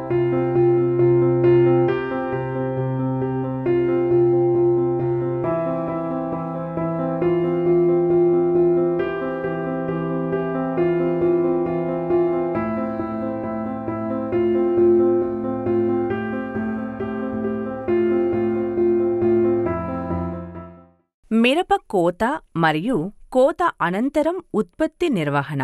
మిరప కోత మరియు కోత అనంతరం ఉత్పత్తి నిర్వహణ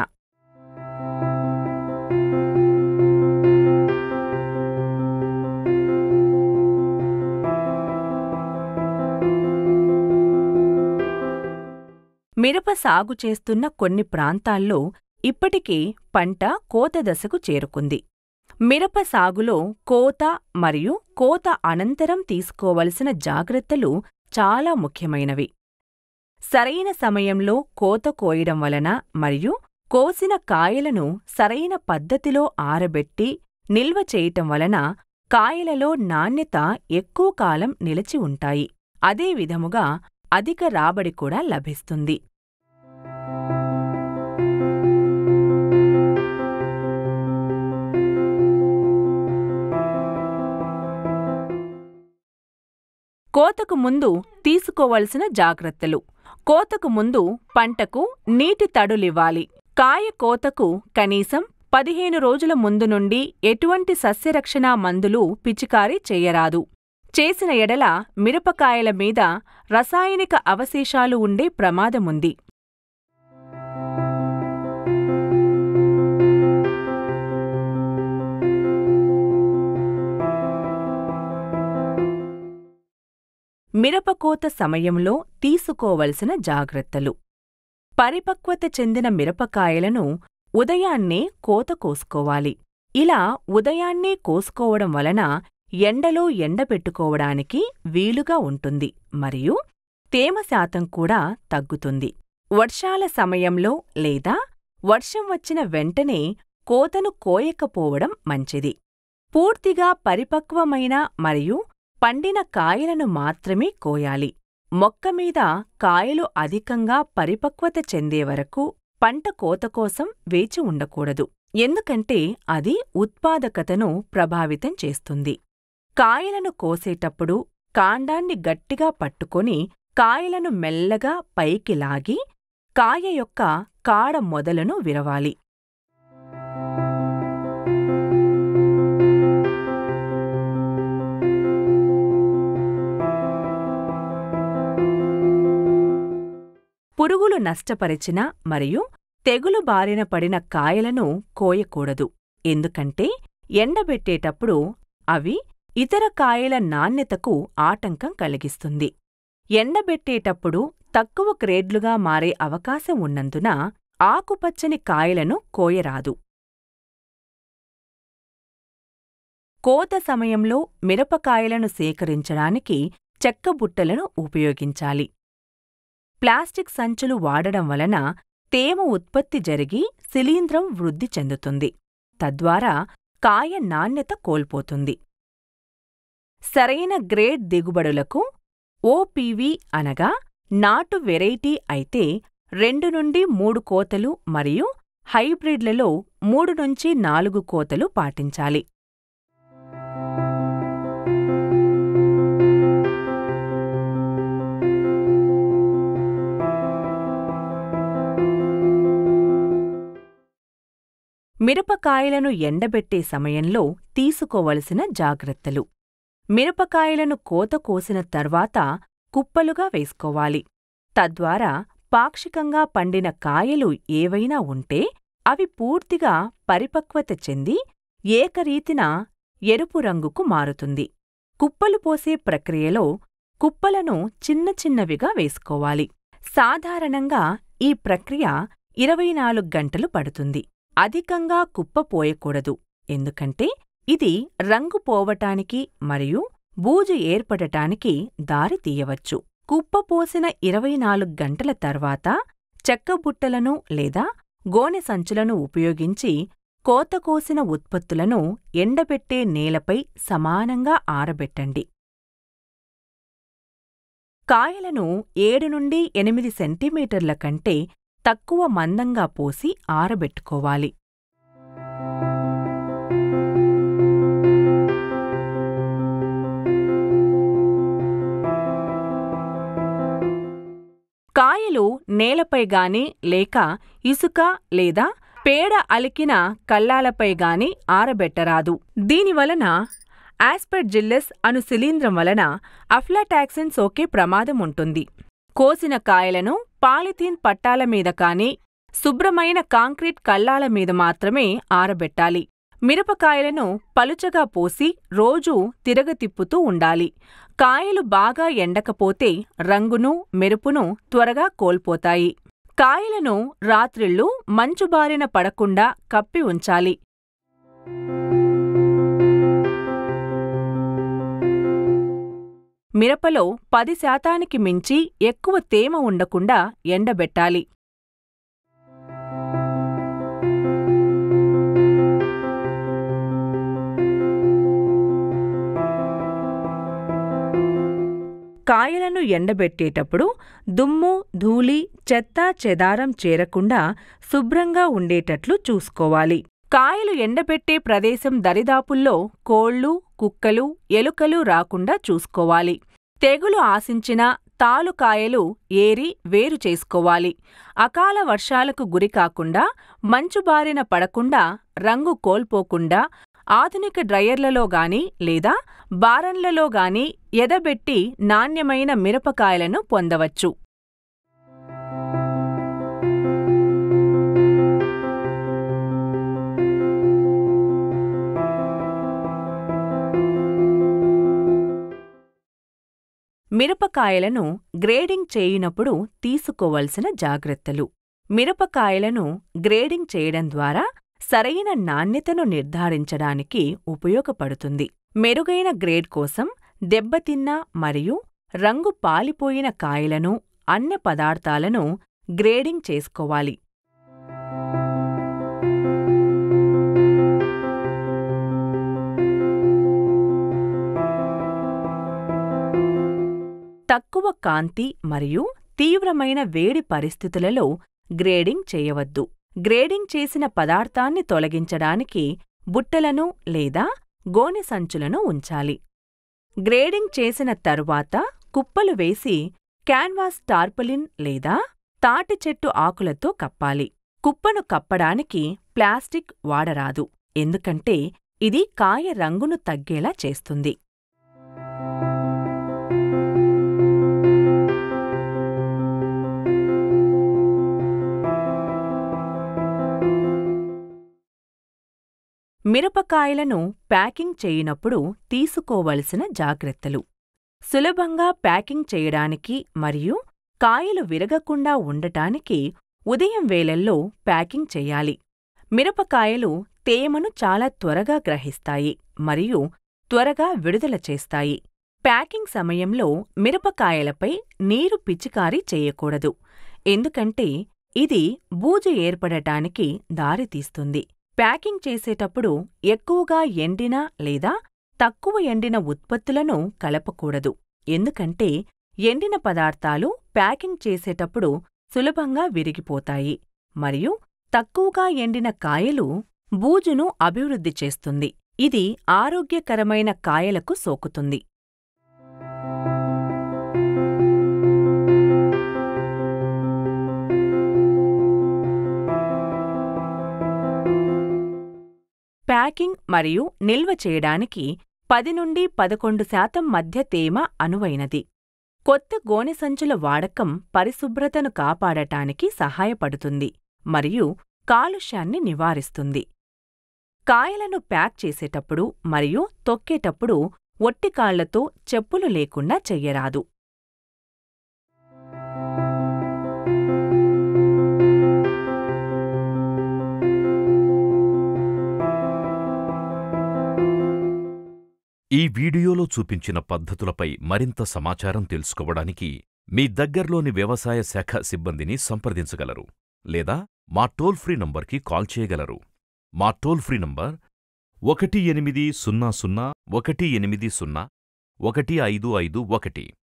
మిరప సాగు చేస్తున్న కొన్ని ప్రాంతాల్లో ఇప్పటికే పంట కోత దశకు చేరుకుంది మిరప సాగులో కోత మరియు కోత అనంతరం తీసుకోవలసిన జాగ్రత్తలు చాలా ముఖ్యమైనవి సరైన సమయంలో కోత కోయడం వలన మరియు కోసిన కాయలను సరైన పద్ధతిలో ఆరబెట్టి నిల్వ చేయటం వలన కాయలలో నాణ్యత ఎక్కువ కాలం నిలిచి ఉంటాయి అదే విధముగా అధిక రాబడి కూడా లభిస్తుంది కోతకు ముందు తీసుకోవలసిన జాగ్రత్తలు కోతకు ముందు పంటకు నీటి తడులివ్వాలి కాయ కోతకు కనీసం పదిహేను రోజుల ముందు నుండి ఎటువంటి సస్యరక్షణ మందులు పిచికారీ చేయరాదు చేసిన ఎడల మిరపకాయల మీద రసాయనిక అవశేషాలు ఉండే ప్రమాదముంది మిరపకోత సమయంలో తీసుకోవలసిన జాగ్రత్తలు పరిపక్వత చెందిన మిరపకాయలను ఉదయాన్నే కోత కోసుకోవాలి ఇలా ఉదయాన్నే కోసుకోవడం వలన ఎండలో ఎండబెట్టుకోవడానికి వీలుగా ఉంటుంది మరియు తేమ శాతం కూడా తగ్గుతుంది వర్షాల సమయంలో లేదా వర్షం వచ్చిన వెంటనే కోతను కోయకపోవడం మంచిది పూర్తిగా పరిపక్వమైన మరియు పండిన కాయలను మాత్రమే కోయాలి మొక్క మీద కాయలు అధికంగా పరిపక్వత చెందే వరకు పంట కోత కోసం వేచి ఉండకూడదు ఎందుకంటే అది ఉత్పాదకతను ప్రభావితం చేస్తుంది కాయలను కోసేటప్పుడు కాండాన్ని గట్టిగా పట్టుకొని కాయలను మెల్లగా పైకి లాగి కాయ యొక్క కాడ మొదలను విరవాలి పురుగులు నష్టపరిచిన మరియు తెగులు బారిన పడిన కాయలను కోయకూడదు ఎందుకంటే ఎండబెట్టేటప్పుడు అవి ఇతర కాయల నాణ్యతకు ఆటంకం కలిగిస్తుంది ఎండబెట్టేటప్పుడు తక్కువ గ్రేడ్లుగా మారే అవకాశం ఉన్నందున ఆకుపచ్చని కాయలను కోయరాదు కోత సమయంలో మిరపకాయలను సేకరించడానికి చెక్కబుట్టలను ఉపయోగించాలి ప్లాస్టిక్ సంచులు వాడడం వలన తేమ ఉత్పత్తి జరిగి శిలీంధ్రం వృద్ధి చెందుతుంది తద్వారా కాయ నాణ్యత కోల్పోతుంది సరైన గ్రేడ్ దిగుబడులకు ఓపీవీ అనగా నాటు వెరైటీ అయితే రెండు నుండి మూడు కోతలు మరియు హైబ్రిడ్లలో మూడు నుంచి నాలుగు కోతలు పాటించాలి మిరపకాయలను ఎండబెట్టే సమయంలో తీసుకోవలసిన జాగ్రత్తలు మిరపకాయలను కోత కోసిన తర్వాత కుప్పలుగా వేసుకోవాలి తద్వారా పాక్షికంగా పండిన కాయలు ఏవైనా ఉంటే అవి పూర్తిగా పరిపక్వత చెంది ఏకరీతిన ఎరుపు రంగుకు మారుతుంది కుప్పలు పోసే ప్రక్రియలో కుప్పలను చిన్న చిన్నవిగా వేసుకోవాలి సాధారణంగా ఈ ప్రక్రియ ఇరవై నాలుగు గంటలు పడుతుంది అధికంగా కుప్ప పోయకూడదు ఎందుకంటే ఇది రంగు పోవటానికి మరియు బూజు ఏర్పడటానికి దారి తీయవచ్చు కుప్పపోసిన ఇరవై నాలుగు గంటల తర్వాత చెక్కబుట్టలను లేదా గోనె సంచులను ఉపయోగించి కోత కోసిన ఉత్పత్తులను ఎండబెట్టే నేలపై సమానంగా ఆరబెట్టండి కాయలను ఏడు నుండి ఎనిమిది సెంటీమీటర్ల కంటే తక్కువ మందంగా పోసి ఆరబెట్టుకోవాలి కాయలు నేలపై గాని లేక ఇసుక లేదా పేడ అలికిన కల్లాలపై గాని ఆరబెట్టరాదు దీనివలన ఆస్పెర్జిల్లస్ అను శిలీంధ్రం వలన అఫ్లాటాక్సిన్ సోకే ప్రమాదం ఉంటుంది కోసిన కాయలను పాలిథీన్ పట్టాల మీద కాని శుభ్రమైన కాంక్రీట్ కల్లాల మీద మాత్రమే ఆరబెట్టాలి మిరపకాయలను పలుచగా పోసి రోజూ తిరగతిప్పుతూ ఉండాలి కాయలు బాగా ఎండకపోతే రంగును మెరుపును త్వరగా కోల్పోతాయి కాయలను రాత్రిళ్ళు మంచుబారిన పడకుండా కప్పి ఉంచాలి మిరపలో పది శాతానికి మించి ఎక్కువ తేమ ఉండకుండా ఎండబెట్టాలి కాయలను ఎండబెట్టేటప్పుడు దుమ్ము ధూళి చెత్త చెదారం చేరకుండా శుభ్రంగా ఉండేటట్లు చూసుకోవాలి కాయలు ఎండబెట్టే ప్రదేశం దరిదాపుల్లో కోళ్లు కుక్కలు ఎలుకలు రాకుండా చూసుకోవాలి తెగులు ఆశించిన తాలుకాయలు ఏరి వేరు చేసుకోవాలి అకాల వర్షాలకు గురికాకుండా మంచుబారిన పడకుండా రంగు కోల్పోకుండా ఆధునిక డ్రయర్లలో గాని లేదా బారన్లలో గాని ఎదబెట్టి నాణ్యమైన మిరపకాయలను పొందవచ్చు మిరపకాయలను గ్రేడింగ్ చేయునప్పుడు తీసుకోవలసిన జాగ్రత్తలు మిరపకాయలను గ్రేడింగ్ చేయడం ద్వారా సరైన నాణ్యతను నిర్ధారించడానికి ఉపయోగపడుతుంది మెరుగైన గ్రేడ్ కోసం దెబ్బతిన్న మరియు రంగు పాలిపోయిన కాయలను అన్ని పదార్థాలను గ్రేడింగ్ చేసుకోవాలి తక్కువ కాంతి మరియు తీవ్రమైన వేడి పరిస్థితులలో గ్రేడింగ్ చేయవద్దు గ్రేడింగ్ చేసిన పదార్థాన్ని తొలగించడానికి బుట్టలను లేదా గోనె సంచులను ఉంచాలి గ్రేడింగ్ చేసిన తరువాత కుప్పలు వేసి క్యాన్వాస్ టార్పలిన్ లేదా తాటి చెట్టు ఆకులతో కప్పాలి కుప్పను కప్పడానికి ప్లాస్టిక్ వాడరాదు ఎందుకంటే ఇది కాయ రంగును తగ్గేలా చేస్తుంది మిరపకాయలను ప్యాకింగ్ చేయనప్పుడు తీసుకోవలసిన జాగ్రత్తలు సులభంగా ప్యాకింగ్ చేయడానికి మరియు కాయలు విరగకుండా ఉండటానికి ఉదయం వేళల్లో ప్యాకింగ్ చేయాలి మిరపకాయలు తేమను చాలా త్వరగా గ్రహిస్తాయి మరియు త్వరగా విడుదల చేస్తాయి ప్యాకింగ్ సమయంలో మిరపకాయలపై నీరు పిచికారీ చేయకూడదు ఎందుకంటే ఇది బూజు ఏర్పడటానికి దారితీస్తుంది ప్యాకింగ్ చేసేటప్పుడు ఎక్కువగా ఎండిన లేదా తక్కువ ఎండిన ఉత్పత్తులను కలపకూడదు ఎందుకంటే ఎండిన పదార్థాలు ప్యాకింగ్ చేసేటప్పుడు సులభంగా విరిగిపోతాయి మరియు తక్కువగా ఎండిన కాయలు బూజును అభివృద్ధి చేస్తుంది ఇది ఆరోగ్యకరమైన కాయలకు సోకుతుంది ప్యాకింగ్ మరియు నిల్వ చేయడానికి పది నుండి పదకొండు శాతం మధ్య తేమ అనువైనది కొత్త గోనె సంచుల వాడకం పరిశుభ్రతను కాపాడటానికి సహాయపడుతుంది మరియు కాలుష్యాన్ని నివారిస్తుంది కాయలను ప్యాక్ చేసేటప్పుడు మరియు తొక్కేటప్పుడు ఒట్టికాళ్లతో చెప్పులు లేకుండా చెయ్యరాదు ఈ వీడియోలో చూపించిన పద్ధతులపై మరింత సమాచారం తెలుసుకోవడానికి మీ దగ్గర్లోని వ్యవసాయ శాఖ సిబ్బందిని సంప్రదించగలరు లేదా మా టోల్ ఫ్రీ నంబర్కి కాల్ చేయగలరు మా టోల్ ఫ్రీ నంబర్ ఒకటి ఎనిమిది సున్నా సున్నా ఒకటి ఎనిమిది సున్నా ఒకటి ఐదు ఐదు ఒకటి